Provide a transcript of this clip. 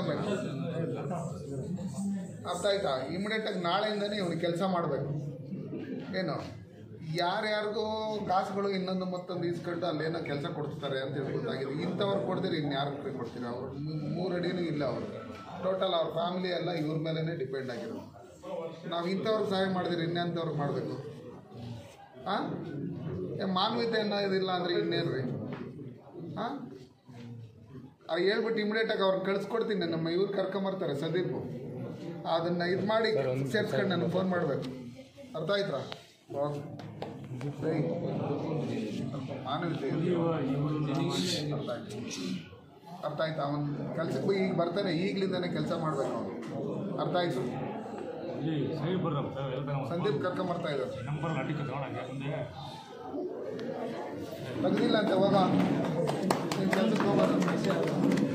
ಮಾಡಬೇಕು ಅರ್ಥ ಆಯ್ತಾ ಇಮಿಡಿಯೇಟಾಗಿ ನಾಳೆಯಿಂದನೇ ಇವ್ನಿಗೆ ಕೆಲಸ ಮಾಡಬೇಕು ಏನು ಯಾರ್ಯಾರಿಗೂ ಕಾಸುಗಳು ಇನ್ನೊಂದು ಮತ್ತೊಂದು ಇಸ್ಕೊಂಡು ಅಲ್ಲೇನೋ ಕೆಲಸ ಕೊಡ್ತಾರೆ ಅಂತ ಹೇಳಿ ಗೊತ್ತಾಗಿದೆ ಇಂಥವ್ರು ಕೊಡ್ತೀರಿ ಇನ್ಯಾರು ಕೊಡ್ತೀರಿ ಅವರು ಮೂರು ಅಡಿನೂ ಇಲ್ಲ ಅವರು ಟೋಟಲ್ ಅವ್ರ ಫ್ಯಾಮಿಲಿ ಎಲ್ಲ ಇವ್ರ ಮೇಲೇ ಡಿಪೆಂಡ್ ಆಗಿರೋದು ನಾವು ಇಂಥವ್ರಿಗೆ ಸಹಾಯ ಮಾಡಿದಿರಿ ಇನ್ನೆಂಥವ್ರಿಗೆ ಮಾಡಬೇಕು ಹಾಂ ಮಾನವೀಯತೆ ಅನ್ನೋದಿಲ್ಲ ಅಂದರೆ ಇನ್ನೇನು ರೀ ಹಾಂ ಆ ಹೇಳ್ಬಿಟ್ಟು ಇಮಿಡಿಯೇಟಾಗಿ ಅವ್ರನ್ನ ಕಳಿಸ್ಕೊಡ್ತೀನಿ ನಮ್ಮ ಇವ್ರು ಕರ್ಕೊಂಬರ್ತಾರೆ ಸಂದೀಪು ಅದನ್ನು ಇದು ಮಾಡಿ ಸೇರ್ಸ್ಕೊಂಡು ನನಗೆ ಫೋನ್ ಮಾಡಬೇಕು ಅರ್ಥ ಆಯ್ತಾ ಓಕೆ ಸರಿ. ಮಾನವೀಯತೆ ಇರ್ಲಿ. ಅರ್ಥ ಆಯ್ತು ಅರ್ಥ ಆಯ್ತಾ ಅವನು ಕೆಲ್ಸಕ್ಕೆ ಈಗ ಬರ್ತಾನೆ ಈಗಲಿಂದನೇ ಕೆಲಸ ಮಾಡಬೇಕು ಅವನು ಅರ್ಥ ಆಯ್ತು ಇಲ್ಲಿ ಸೈಡ್ ಬರ್ರಪ್ಪ ಸರ್ ಎಲ್ಲ ಸಂದೀಪ್ ಕರ್ಕೊಂಬರ್ತಾ ಇದ್ದಾರೆ ನಂಬರ್ ಅಡ್ಡಿಕ ತಗೊಳಕ್ಕೆ ಮುಂದೆ ತೆಗ್ದಿಲ್ಲ ಅಂತ ಹೋಗ ನೀನು ಕೆಲ್ಸಕ್ಕೆ ಹೋಗೋದು